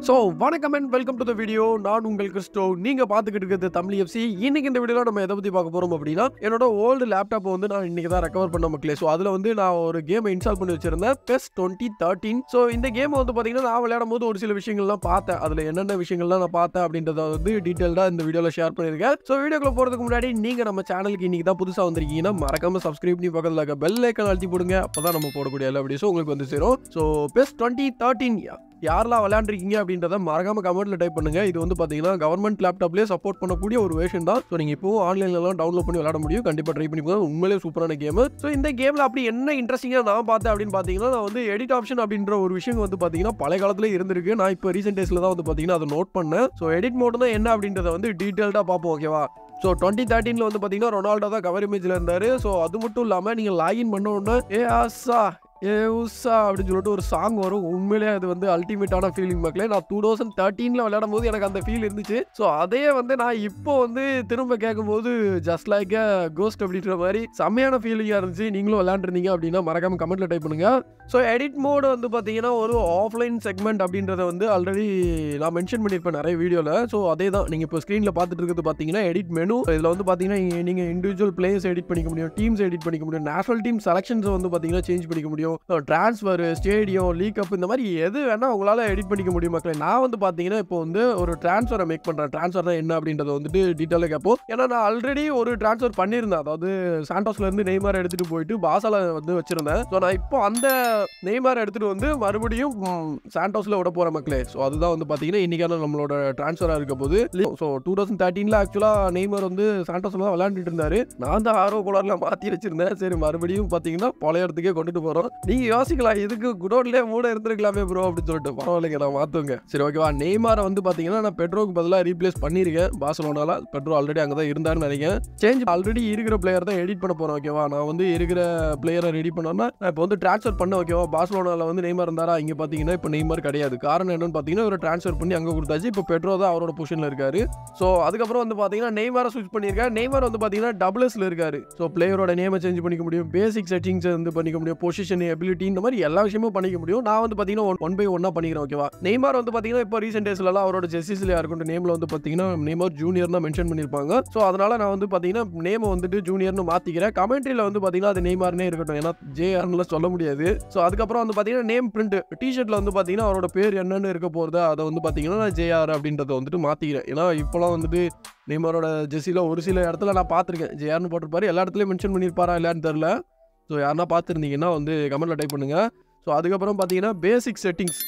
so வணக்கம் and welcome to the video நான் உங்கள் கிறிஸ்டோ நீங்க பார்த்துக்கிட்டு இருக்கிறது தமிழ் எஃப்சி இன்னைக்கு இந்த வீடியோல நம்ம எதை பத்தி பார்க்க போறோம் அப்படின்னா என்னோட ஓல்டு லேப்டாப் வந்து நான் இன்னைக்கு தான் ரெக்கவர் பண்ண மக்களே ஸோ அதுல வந்து நான் ஒரு கேம் இன்ஸ்டால் பண்ணி வச்சிருந்தேன் பெஸ் டுவெண்ட்டி தேர்ட்டின் ஸோ இந்த கேம் வந்து பாத்தீங்கன்னா நான் விளையாடும் போது ஒரு சில விஷயங்கள்லாம் பார்த்தேன் அதுல என்னென்ன விஷயங்கள்லாம் நான் பார்த்தேன் அப்படின்றத வந்து டீட்டெயில்டா இந்த வீடியோல ஷேர் பண்ணியிருக்கேன் ஸோ வீடியோக்குள்ள போறதுக்கு முன்னாடி நீங்க நம்ம சேனலுக்கு இன்னைக்கு தான் புதுசா வந்திருக்கீங்கன்னா மறக்காம சப்ஸ்கிரைப் பண்ணி பக்கத்தில் இருக்க பெல் ஐக்கன் அழுத்தி போடுங்க அப்பதான் நம்ம போடக்கூடிய எல்லா வீடியோஸும் உங்களுக்கு வந்து சேரும் ஸோ பெஸ் டுவெண்ட்டி தேர்ட்டின் யாரெல்லாம் விளையாண்டுருக்கீங்க அப்படின்றத மறக்காம கமெண்ட்ல டைப் பண்ணுங்க இது வந்து பாத்தீங்கன்னா கவர்மெண்ட் லேப்டாப்லேயே சப்போர்ட் பண்ணக்கூடிய ஒரு வேஷன் தான் ஸோ நீங்க இப்போ ஆன்லைன்லலாம் டவுன்லோட் பண்ணி விளையாட முடியும் கண்டிப்பா ட்ரை பண்ணி பாருங்க உண்மையிலேயே சூப்பரான கேம் ஸோ இந்த கேம்ல அப்படி என்ன இன்ட்ரெஸ்டிங்காக நான் பார்த்தேன் அப்படின்னு பார்த்தீங்கன்னா நான் வந்து எடிட் ஆப்ஷன் அப்படின்ற ஒரு விஷயம் வந்து பார்த்தீங்கன்னா பழைய காலத்துல இருந்திருக்கு நான் இப்போ ரீசெண்ட் டேஸ்ல தான் வந்து பார்த்தீங்கன்னா அதை நோட் பண்ணேன் ஸோ எடிட் மோட் தான் என்ன அப்படின்றத வந்து டீட்டெயில்டாக பார்ப்போம் ஓகேவா ஸோ டுவெண்ட்டி தேர்ட்டீனில் வந்து பார்த்தீங்கன்னா ரொனால்டோ தான் கவர் இமேஜில் இருந்தார் ஸோ அது மட்டும் இல்லாமல் நீங்கள் லாகின் பண்ண உடனே ஏ ஆசா ஏ உஷா அப்படின்னு சொல்லிட்டு ஒரு சாங் வரும் உண்மையிலேயே அது வந்து அல்டிமேட்டான ஃபீலிங் மக்களே நான் டூ தௌசண்ட் தேர்ட்டீனில் விளையாடும் போது எனக்கு அந்த ஃபீல் இருந்துச்சு ஸோ அதே வந்து நான் இப்போ வந்து திரும்ப கேட்கும்போது ஜஸ்ட் லைக் கோஸ்ட் அப்படின்ற மாதிரி செம்மையான ஃபீலிங்காக இருந்துச்சு நீங்களும் விளையாண்டுருந்தீங்க அப்படின்னா மறக்காம கமெண்ட்ல டைப் பண்ணுங்க ஸோ எடிட் மோடு வந்து பார்த்தீங்கன்னா ஒரு ஆஃப்லைன் செக்மெண்ட் அப்படின்றத வந்து ஆல்ரெடி நான் மென்ஷன் பண்ணியிருப்பேன் நிறைய வீடியோவில் ஸோ அதே தான் நீங்கள் இப்போ ஸ்க்ரீனில் பார்த்துட்டு இருக்கிறது பார்த்தீங்கன்னா எடிட் மெனு இதில் வந்து பார்த்தீங்கன்னா நீங்கள் இண்டிவிஜுவல் பிளேயர்ஸ் எடிட் பண்ணிக்க முடியும் டீம்ஸ் எடிட் பண்ணிக்க முடியும் நேஷனல் டீம் செலக்ஷன்ஸ் வந்து பார்த்தீங்கன்னா சேஞ்ச் பண்ணிக்க முடியும் ட்ரான்ஸ்ஃபர் ஸ்டேடியம் லீக் அப் இந்த மாதிரி எது வேணால் உங்களால் எடிட் பண்ணிக்க முடியும் மக்களே நான் வந்து பார்த்தீங்கன்னா இப்போ வந்து ஒரு ட்ரான்ஸ்ஃபரை மேக் பண்ணுறேன் ட்ரான்ஸ்ஃபர் தான் என்ன அப்படின்றத வந்துட்டு டீட்டெயிலாக கேட்போம் ஏன்னா நான் ஆல்ரெடி ஒரு ட்ரான்ஸ்ஃபர் பண்ணியிருந்தேன் அதாவது சாண்டோஸ்லேருந்து நெய்மார் எடுத்துகிட்டு போயிட்டு பாசால வந்து வச்சிருந்தேன் ஸோ நான் இப்போ அந்த நெய்மார் எடுத்துகிட்டு வந்து மறுபடியும் சாண்டோஸில் விட போகிற மக்களே ஸோ அதுதான் வந்து பார்த்தீங்கன்னா இன்றைக்கான நம்மளோட ட்ரான்ஸ்ஃபராக இருக்க போது ஸோ டூ தௌசண்ட் தேர்ட்டீனில் ஆக்சுவலாக நெய்மார் வந்து சாண்டோஸில் தான் விளையாண்டுட்டு இருந்தாரு நான் தான் ஆர்வ கோளாறுல மாற்றி வச்சிருந்தேன் சரி மறுபடியும் பார்த்தீங்கன்னா பழைய இடத்துக்கே கொண்டுட்டு போகிறோம் நீங்கள் யோசிக்கலாம் இதுக்கு குடோன்லேயே மூட இருந்திருக்கலாமே ப்ரோ அப்படின்னு சொல்லிட்டு பரவாயில்லைங்க நான் மாற்றுங்க சரி ஓகேவா நெய்மாரை வந்து பார்த்தீங்கன்னா நான் பெட்ரோக்கு பதிலாக ரீப்ளேஸ் பண்ணியிருக்கேன் பாசலோனால பெட்ரோ ஆல்ரெடி அங்கே தான் இருந்தாருன்னு நினைக்கிறேன் சேஞ்ச் ஆல்ரெடி இருக்கிற பிளேயர் தான் எடிட் பண்ண போகிறேன் ஓகேவா நான் வந்து இருக்கிற பிளேயரை ரெடி பண்ணோன்னா நான் இப்போ வந்து ட்ரான்ஸ்ஃபர் பண்ண ஓகேவா பாசலோனால வந்து நெய்மார் இருந்தாரா இங்கே பார்த்தீங்கன்னா இப்போ நெய்மார் கிடையாது காரணம் என்னன்னு பார்த்தீங்கன்னா ஒரு ட்ரான்ஸ்ஃபர் பண்ணி அங்கே கொடுத்தாச்சு இப்போ பெட்ரோ தான் அவரோட பொசிஷனில் இருக்காரு ஸோ அதுக்கப்புறம் வந்து பார்த்தீங்கன்னா நெய்மாரை ஸ்விட்ச் பண்ணியிருக்காரு நெய்மார் வந்து பார்த்தீங்கன்னா டபுள்ஸ்ல இருக்காரு ஸோ பிளேயரோட நேமை சேஞ்ச் பண்ணிக்க முடியும் பேசிக் செட்டிங்ஸ் வந்து பண்ணிக்க முடியும் பொசிஷன் எபிலிட்டி இந்த மாதிரி எல்லா விஷயமும் பண்ணிக்க முடியும் நான் வந்து பார்த்தீங்கன்னா ஒன் பை ஒன்னாக பண்ணிக்கிறேன் ஓகேவா நெய்மார் வந்து பார்த்தீங்கன்னா இப்போ ரீசெண்ட் டேஸ்லலாம் அவரோட ஜெஸ்ஸிஸ்ல இருக்கட்டும் நேமில் வந்து பார்த்தீங்கன்னா நெய்மார் ஜூனியர் தான் மென்ஷன் பண்ணியிருப்பாங்க ஸோ அதனால நான் வந்து பார்த்தீங்கன்னா நேமை வந்துட்டு ஜூனியர்னு மாற்றிக்கிறேன் கமெண்ட்ரியில் வந்து பார்த்தீங்கன்னா அது நெய்மார்னே இருக்கட்டும் ஏன்னா ஜேஆர்லாம் சொல்ல முடியாது ஸோ அதுக்கப்புறம் வந்து பார்த்தீங்கன்னா நேம் பிரிண்ட் டிஷர்ட்டில் வந்து பார்த்தீங்கன்னா அவரோட பேர் என்னன்னு இருக்க போகிறது அதை வந்து பார்த்தீங்கன்னா நான் ஜேஆர் அப்படின்றத வந்துட்டு மாற்றிக்கிறேன் ஏன்னா இப்போலாம் வந்துட்டு நெய்மாரோட ஜெர்சியில் ஒரு சில இடத்துல நான் பார்த்துருக்கேன் ஜேஆர்னு போட்டிருப்பாரு எல்லா இடத்துலையும் மென்ஷன் பண்ணியிருப்பாரா இல்லையான்னு தெரில ஸோ யாருன்னா பார்த்துருந்தீங்கன்னா வந்து கமெண்ட்டில் டைப் பண்ணுங்கள் ஸோ அதுக்கப்புறம் பார்த்தீங்கன்னா பேசிக் செட்டிங்ஸ்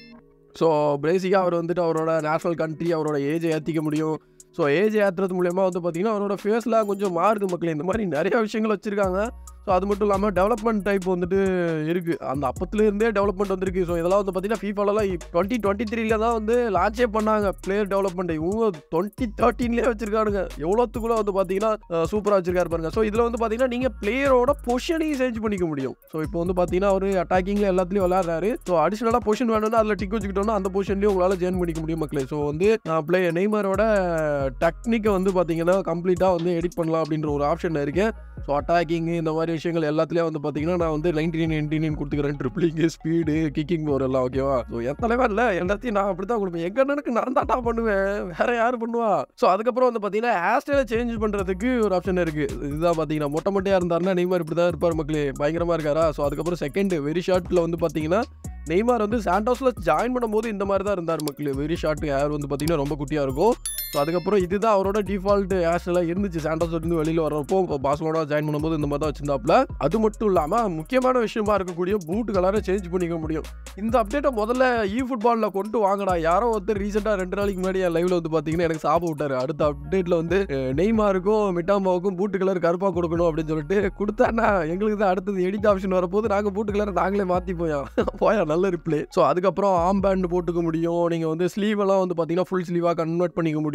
ஸோ பேசிக்காக அவர் வந்துட்டு அவரோட நேஷனல் கண்ட்ரி அவரோட ஏஜை ஏற்றிக்க முடியும் ஸோ ஏஜ் ஏற்றுறது மூலயமா வந்து பார்த்தீங்கன்னா அவரோட ஃபேஸ்லாம் கொஞ்சம் மாறுது மக்களே இந்த மாதிரி நிறைய விஷயங்கள் வச்சுருக்காங்க ஸோ அது மட்டும் இல்லாமல் டெவலப்மெண்ட் டைப் வந்துட்டு இருக்குது அந்த அப்பத்துலேருந்தே டெவலப்மெண்ட் வந்திருக்கு ஸோ இதெல்லாம் வந்து பார்த்தீங்கன்னா ஃபீஃபாலலாம் டுவெண்ட்டி டுவெண்ட்டி த்ரீல தான் வந்து லான்ச்சே பண்ணாங்க பிளேயர் டெவலப்மெண்ட் இவங்க டுவெண்ட்டி தேர்ட்டீன்லேயே வச்சிருக்கானுங்க எவ்வளோத்துக்குள்ள வந்து பார்த்தீங்கன்னா சூப்பராக வச்சிருக்காரு பாருங்க ஸோ இதில் வந்து பார்த்தீங்கன்னா நீங்கள் பிளேயரோட பொசிஷனையும் சேஞ்ச் பண்ணிக்க முடியும் ஸோ இப்போ வந்து பார்த்தீங்கன்னா அவர் அட்டாக்கிங்கில் எல்லாத்துலேயும் விளாட்றாரு ஸோ அடிஷனலாக பொசிஷன் வேணும்னா அதில் டிக் வச்சுக்கிட்டோம்னா அந்த பொசிஷன்லேயும் உங்களால் ஜாயின் பண்ணிக்க முடியும் மக்களே ஸோ வந்து நான் பிளே நெய்மரோட டெக்னிக்கை வந்து பார்த்தீங்கன்னா கம்ப்ளீட்டாக வந்து எடிட் பண்ணலாம் அப்படின்ற ஒரு ஆப்ஷன் இருக்கேன் ஸோ அட்டாக்கிங் இந்த மாதிரி விஷயங்கள் எல்லாத்துலேயும் வந்து பார்த்தீங்கன்னா நான் வந்து நைன்டி நைன்டி நைன் கொடுத்துக்கிறேன் ட்ரிப்ளிங்கு ஸ்பீடு கிக்கிங் போர் எல்லாம் ஓகேவா ஸோ என் தலைவர் இல்லை எல்லாத்தையும் நான் அப்படி தான் கொடுப்பேன் எங்கள் அண்ணனுக்கு நான் தாட்டா பண்ணுவேன் வேற யார் பண்ணுவா ஸோ அதுக்கப்புறம் வந்து பார்த்தீங்கன்னா ஹேர் சேஞ்ச் பண்ணுறதுக்கு ஒரு ஆப்ஷன் இருக்குது இதுதான் பார்த்தீங்கன்னா மொட்டை மொட்டையாக இருந்தாருன்னா நெய்மார் இப்படி தான் இருப்பார் மக்களே பயங்கரமாக இருக்காரா ஸோ அதுக்கப்புறம் செகண்ட் வெரி ஷார்ட்டில் வந்து பார்த்தீங்கன்னா நெய்மார் வந்து சாண்டோஸில் ஜாயின் பண்ணும்போது இந்த மாதிரி தான் இருந்தார் மக்களே வெரி ஷார்ட் ஹேர் வந்து பார்த்தீங்கன்னா ரொம்ப குட்டியாக இருக்கும் ஸோ அதுக்கப்புறம் இதுதான் அவரோட டிஃபால்ட் ஹேர்ஸ் எல்லாம் இருந்துச்சு சாண்டோஸ் இருந்து வெளியில் வரப்போ இப்போ பாஸ்லோட ஜாயின் பண்ணும்போது இந்த மாதிரி தான் வச்சிருந்தாப்புல அது மட்டும் இல்லாமல் முக்கியமான விஷயமா இருக்கக்கூடிய பூட் கலரை சேஞ்ச் பண்ணிக்க முடியும் இந்த அப்டேட்டை முதல்ல இ ஃபுட்பாலில் கொண்டு வாங்கடா யாரோ வந்து ரீசெண்டாக ரெண்டு நாளைக்கு முன்னாடி என் லைவ்ல வந்து பார்த்தீங்கன்னா எனக்கு சாப்பிட விட்டாரு அடுத்த அப்டேட்டில் வந்து அஹ், நெய்மாருக்கும் மிட்டாமாவுக்கும் பூட்டு கலர் கருப்பாக கொடுக்கணும் அப்படின்னு சொல்லிட்டு கொடுத்தானா எங்களுக்கு தான் அடுத்தது எடிட் ஆப்ஷன் வரப்போது நாங்கள் பூட்டு கலரை நாங்களே மாற்றி போயா போயா நல்ல ரிப்ளே ஸோ அதுக்கப்புறம் ஆம் பேண்ட் போட்டுக்க முடியும் நீங்கள் வந்து ஸ்லீவ் எல்லாம் வந்து பார்த்தீங்கன்னா ஃபுல் ஸ்லீவாக கன்வெர்ட் பண்ணிக்க முடியும்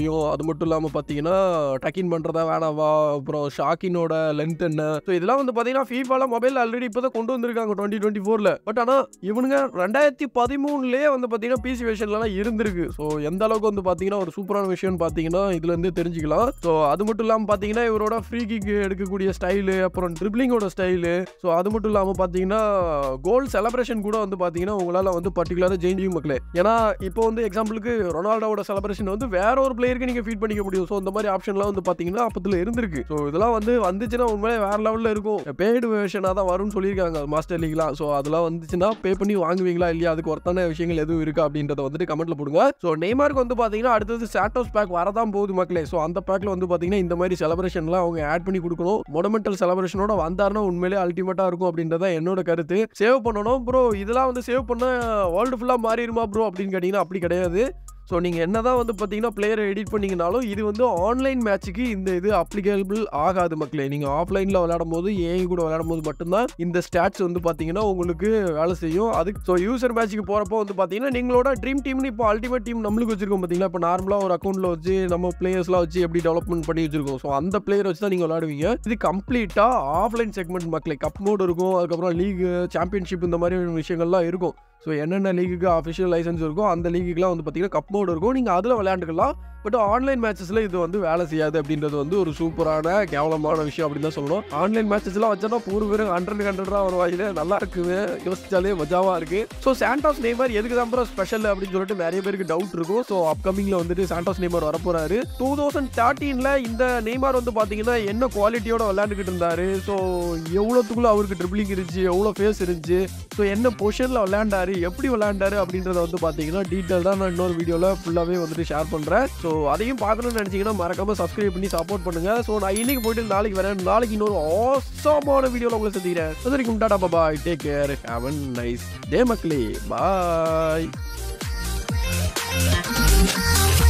தெரியும் அது மட்டும் இல்லாமல் பார்த்தீங்கன்னா டக்கின் பண்ணுறதா வேணாவா அப்புறம் ஷாக்கினோட லென்த் என்ன ஸோ இதெல்லாம் வந்து பார்த்தீங்கன்னா ஃபீஃபால மொபைல் ஆல்ரெடி இப்போ தான் கொண்டு வந்திருக்காங்க டுவெண்ட்டி டுவெண்ட்டி ஃபோரில் பட் ஆனால் இவனுங்க ரெண்டாயிரத்தி பதிமூணுலேயே வந்து பார்த்தீங்கன்னா பிசி வெர்ஷன்லாம் இருந்திருக்கு ஸோ எந்த அளவுக்கு வந்து பார்த்தீங்கன்னா ஒரு சூப்பரான விஷயம்னு பார்த்தீங்கன்னா இதுல இருந்து தெரிஞ்சுக்கலாம் ஸோ அது மட்டும் இல்லாமல் பார்த்தீங்கன்னா இவரோட ஃப்ரீ கிக் எடுக்கக்கூடிய ஸ்டைலு அப்புறம் ட்ரிப்ளிங்கோட ஸ்டைலு ஸோ அது மட்டும் இல்லாமல் பார்த்தீங்கன்னா கோல் செலப்ரேஷன் கூட வந்து பார்த்தீங்கன்னா உங்களால் வந்து பர்டிகுலராக ஜெயிண்டியும் மக்களே ஏன்னா இப்போ வந்து எக்ஸாம்பிளுக்கு ரொனால்டோட செலப்ரேஷன் வந்து வேற ஒரு பிளேயருக்கு நீங்கள் ஃபீட் பண்ணிக்க முடியும் ஸோ இந்த மாதிரி ஆப்ஷன்லாம் வந்து பார்த்தீங்கன்னா அப்பத்தில் இருந்திருக்கு ஸோ இதெல்லாம் வந்து வந்துச்சுன்னா உண்மையிலே வேற லெவலில் இருக்கும் பெய்டு வெர்ஷனாக தான் வரும்னு சொல்லியிருக்காங்க மாஸ்டர் லீக்லாம் ஸோ அதெல்லாம் வந்துச்சுன்னா பே பண்ணி வாங்குவீங்களா இல்லையா அதுக்கு ஒருத்தான விஷயங்கள் எதுவும் இருக்கா அப்படின்றத வந்துட்டு கமெண்ட்ல போடுங்க ஸோ நெய்மார்க்கு வந்து பார்த்தீங்கன்னா அடுத்தது சாட்டோஸ் பேக் வரதான் போகுது மக்களே ஸோ அந்த பேக்ல வந்து பார்த்தீங்கன்னா இந்த மாதிரி செலப்ரேஷன்லாம் அவங்க ஆட் பண்ணி கொடுக்கணும் மொடமெண்டல் செலப்ரேஷனோட வந்தாருன்னா உண்மையிலே அல்டிமேட்டாக இருக்கும் அப்படின்றத என்னோட கருத்து சேவ் பண்ணணும் ப்ரோ இதெல்லாம் வந்து சேவ் பண்ண வேர்ல்டு ஃபுல்லாக மாறிடுமா ப்ரோ அப்படின்னு கேட்டிங்கன்னா அப்படி கிடையாது ஸோ நீங்கள் என்ன தான் வந்து பார்த்தீங்கன்னா பிளேயரை எடிட் பண்ணீங்கனாலும் இது வந்து ஆன்லைன் மேட்ச்சுக்கு இந்த இது அப்ளிகேபிள் ஆகாது மக்களே நீங்கள் ஆஃப்லைனில் விளையாடும் போது ஏஐ கூட விளையாடும் போது மட்டும்தான் இந்த ஸ்டாட்ஸ் வந்து பார்த்தீங்கன்னா உங்களுக்கு வேலை செய்யும் அதுக்கு ஸோ யூசர் மேட்ச்சுக்கு போகிறப்போ வந்து பார்த்தீங்கன்னா நீங்களோட ட்ரீம் டீம்னு இப்போ அல்டிமேட் டீம் நம்மளுக்கு வச்சிருக்கோம் பார்த்தீங்களா இப்போ நார்மலாக ஒரு அக்கௌண்ட்டில் வச்சு நம்ம பிளேயர்ஸ்லாம் வச்சு எப்படி டெவலப்மெண்ட் பண்ணி வச்சிருக்கோம் ஸோ அந்த பிளேயர் வச்சு தான் நீங்கள் விளையாடுவீங்க இது கம்ப்ளீட்டாக ஆஃப்லைன் செக்மெண்ட் மக்களே கப் மோட் இருக்கும் அதுக்கப்புறம் லீக் சாம்பியன்ஷிப் இந்த மாதிரி விஷயங்கள்லாம் இருக்கும் ஸோ என்னென்ன லீகுக்கு அஃபிஷியல் லைசன்ஸ் இருக்கோ அந்த லீக்குலாம் வந்து பார்த்தீங்கன்னா கப் மோடு இருக்கும் நீங்கள் அதில் விளையாண்டுக்கலாம் பட் ஆன்லைன் மேட்சஸில் இது வந்து வேலை செய்யாது அப்படின்றது வந்து ஒரு சூப்பரான கேவலமான விஷயம் அப்படின்னு தான் சொல்லணும் ஆன்லைன் மேட்சஸ்லாம் வச்சோன்னா பூர்வ பேரும் ஹண்ட்ரட் ஹண்ட்ரடாக வருவாங்க நல்லா இருக்குங்க யோசிச்சாலே மஜாவாக இருக்கு ஸோ சாண்டாஸ் நேமர் எதுக்கு தான் ப்ரோ ஸ்பெஷல் அப்படின்னு சொல்லிட்டு நிறைய பேருக்கு டவுட் இருக்கும் ஸோ அப்கமிங்கில் வந்துட்டு சாண்டாஸ் நேமர் வரப்போறாரு டூ தௌசண்ட் தேர்ட்டீனில் இந்த நெய்மார் வந்து பார்த்தீங்கன்னா என்ன குவாலிட்டியோட விளையாண்டுக்கிட்டு இருந்தாரு ஸோ எவ்வளோத்துக்குள்ள அவருக்கு ட்ரிபிளிங் இருந்துச்சு எவ்வளோ ஃபேஸ் இருந்துச்சு ஸோ என்ன பொசிஷனில் விளையாண்டாரு எப்படி விளையாண்டாரு அப்படின்றத வந்து பார்த்தீங்கன்னா டீட்டெயில் தான் நான் இன்னொரு வீடியோவில் ஃபுல்லாகவே வந்துட்டு ஷேர் பண்ணுறேன் ஸோ அதையும் பார்க்கணும்னு நினச்சிங்கன்னா மறக்காம சப்ஸ்கிரைப் பண்ணி சப்போர்ட் பண்ணுங்க ஸோ நான் இன்னைக்கு போயிட்டு நாளைக்கு வரேன் நாளைக்கு இன்னொரு ஆசமான வீடியோவில் உங்களை சந்திக்கிறேன் அது வரைக்கும் tata bye take care have a nice day மக்களே பாய்